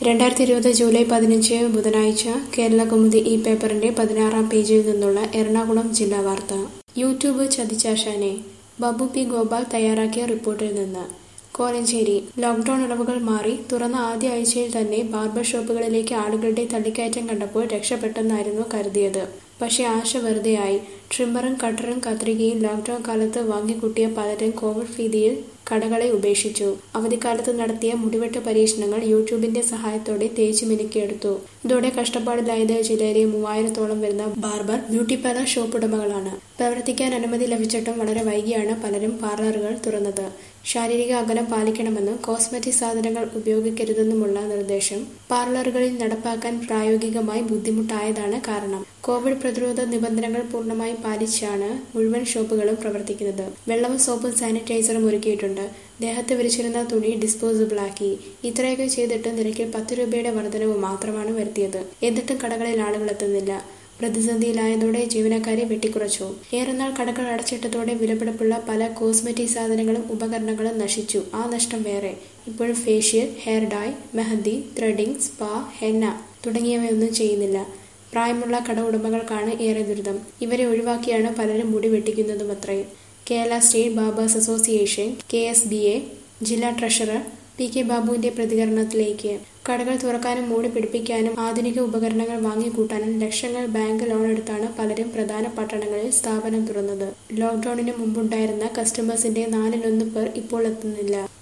രണ്ടായിരത്തി ഇരുപത് ജൂലൈ പതിനഞ്ച് ബുധനാഴ്ച കേരള കൗമുദി ഈ പേപ്പറിന്റെ പതിനാറാം പേജിൽ നിന്നുള്ള എറണാകുളം ജില്ലാ വാർത്ത യൂട്യൂബ് ചതിച്ചാശാനെ ബബു പി ഗോപാൽ തയ്യാറാക്കിയ റിപ്പോർട്ടിൽ നിന്ന് കോലഞ്ചേരി ലോക്ഡൌൺ ഇളവുകൾ മാറി തുറന്ന ആദ്യ ആഴ്ചയിൽ തന്നെ ബാർബർ ഷോപ്പുകളിലേക്ക് ആളുകളുടെ തള്ളിക്കയറ്റം കണ്ടപ്പോൾ രക്ഷപ്പെട്ടെന്നായിരുന്നു കരുതിയത് പക്ഷേ ആശ വെറുതെയായി ട്രിമ്മറും കട്ടറും കത്രികയും ലോക്ഡൌൺ കാലത്ത് വാങ്ങിക്കൂട്ടിയ പലരും കോവിഡ് ഭീതിയിൽ കടകളെ ഉപേക്ഷിച്ചു അവധിക്കാലത്ത് നടത്തിയ മുടിവെട്ട് പരീക്ഷണങ്ങൾ യൂട്യൂബിന്റെ സഹായത്തോടെ തേച്ചു മിനുക്കിയെടുത്തു ഇതോടെ കഷ്ടപ്പാടിലായത് ജില്ലയിലെ മൂവായിരത്തോളം വരുന്ന ബാർബർ ബ്യൂട്ടി പാർലർ ഷോപ്പ് ഉടമകളാണ് പ്രവർത്തിക്കാൻ അനുമതി ലഭിച്ചിട്ടും വളരെ വൈകിയാണ് പലരും പാർലറുകൾ തുറന്നത് ശാരീരിക അകലം പാലിക്കണമെന്നും കോസ്മെറ്റിക് സാധനങ്ങൾ ഉപയോഗിക്കരുതെന്നുമുള്ള നിർദ്ദേശം പാർലറുകളിൽ നടപ്പാക്കാൻ പ്രായോഗികമായി ബുദ്ധിമുട്ടായതാണ് കാരണം കോവിഡ് പ്രതിരോധ നിബന്ധനകൾ പൂർണ്ണമായി പാലിച്ചാണ് മുഴുവൻ ഷോപ്പുകളും പ്രവർത്തിക്കുന്നത് വെള്ളവും സോപ്പും സാനിറ്റൈസറും ഒരുക്കിയിട്ടുണ്ട് ദേഹത്ത് വിരിച്ചിരുന്ന തുണി ഡിസ്പോസിബിൾ ആക്കി ഇത്രയൊക്കെ ചെയ്തിട്ട് നിരക്കിൽ പത്ത് രൂപയുടെ വർധനവ് മാത്രമാണ് വരുത്തിയത് എന്നിട്ടും കടകളിൽ ആളുകൾ എത്തുന്നില്ല പ്രതിസന്ധിയിലായതോടെ ജീവനക്കാരെ വെട്ടിക്കുറച്ചു ഏറെനാൾ കടകൾ അടച്ചിട്ടതോടെ വിലപിടിപ്പുള്ള പല കോസ്മെറ്റിക് സാധനങ്ങളും ഉപകരണങ്ങളും നശിച്ചു ആ നഷ്ടം വേറെ ഇപ്പോൾ facial hair dye mehendi threading spa henna തുടങ്ങിയവയൊന്നും ചെയ്യുന്നില്ല പ്രായമുള്ള കട ഉടമകൾക്കാണ് ഏറെ ദുരിതം ഇവരെ ഒഴിവാക്കിയാണ് പലരും മുടി വെട്ടിക്കുന്നതുമത്രേ Kerala state barbers association K S B A ജില്ലാ ട്രഷറർ പി കെ ബാബുവിന്റെ പ്രതികരണത്തിലേക്ക് കടകൾ തുറക്കാനും മൂടി പിടിപ്പിക്കാനും ആധുനിക ഉപകരണങ്ങൾ വാങ്ങിക്കൂട്ടാനും ലക്ഷങ്ങൾ ബാങ്ക് ലോൺ എടുത്താണ് പലരും പ്രധാന പട്ടണങ്ങളിൽ സ്ഥാപനം തുറന്നത് ലോക്ഡൌണിന് മുമ്പുണ്ടായിരുന്ന കസ്റ്റമേഴ്സിന്റെ നാലിലൊന്ന് പേർ ഇപ്പോൾ എത്തുന്നില്ല